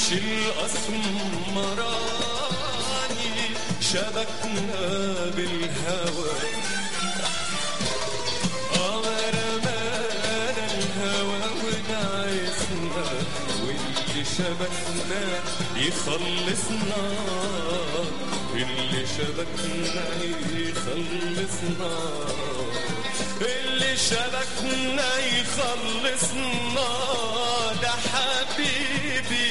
الوش الأسمراني شبكنا بالهوى آه رمانا الهوى ونعسنا واللي شبكنا يخلصنا اللي شبكنا يخلصنا اللي شبكنا يخلصنا ده حبيبي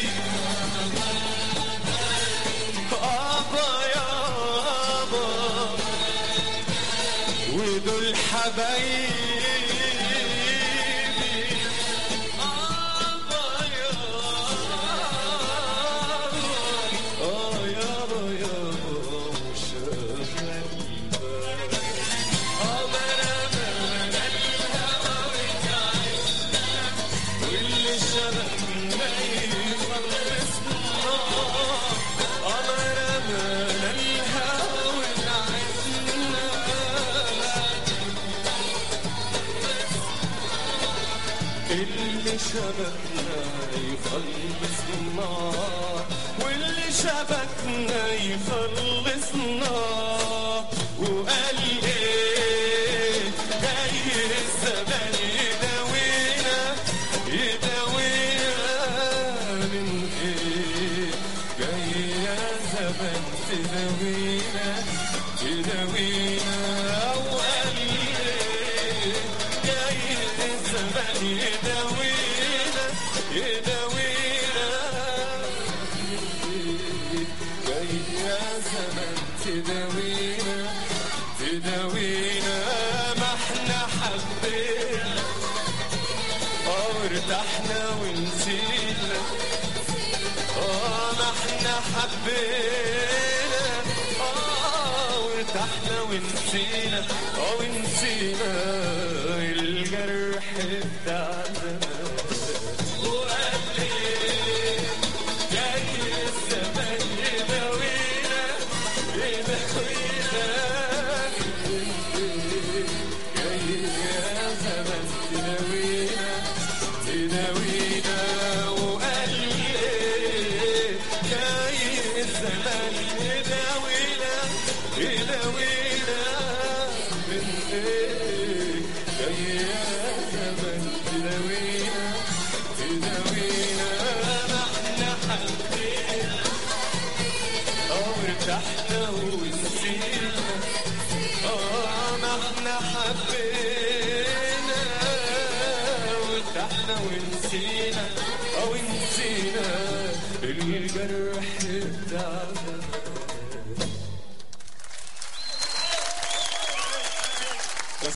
ابا يابا ودول حبايبي ابا يابا اه يابا يابا وشغل بالك واللي شبكنا يخلصنا قمر من الهوى ونعسنا اللي شبكنا يخلصنا واللي شبكنا يخلصنا وقال ايه جاي الزمان يداوينا يداوينا من ايه جاي يا زمان تداوينا تداوينا وقال ايه جاي الزمان يداوينا يداوينا جاي يا زمان تداوينا تداوينا ما احنا حبينا اه ارتحنا ونسينا اه ما احنا حبينا اه وارتحنا ونسينا اه ونسينا الجرح بتاع زمان وقال لي جاي الزمان يداوينا يداوينا جاي يا زمان تداوينا تداوينا وقال لي جاي الزمان يداوينا يداوينا من ايه جاي يا زمان تداوينا تداوينا ما احنا حبينا اه ارتحنا ونسينا اه ما احنا حبينا وارتحنا ونسينا اه ونسينا الجرح بتاع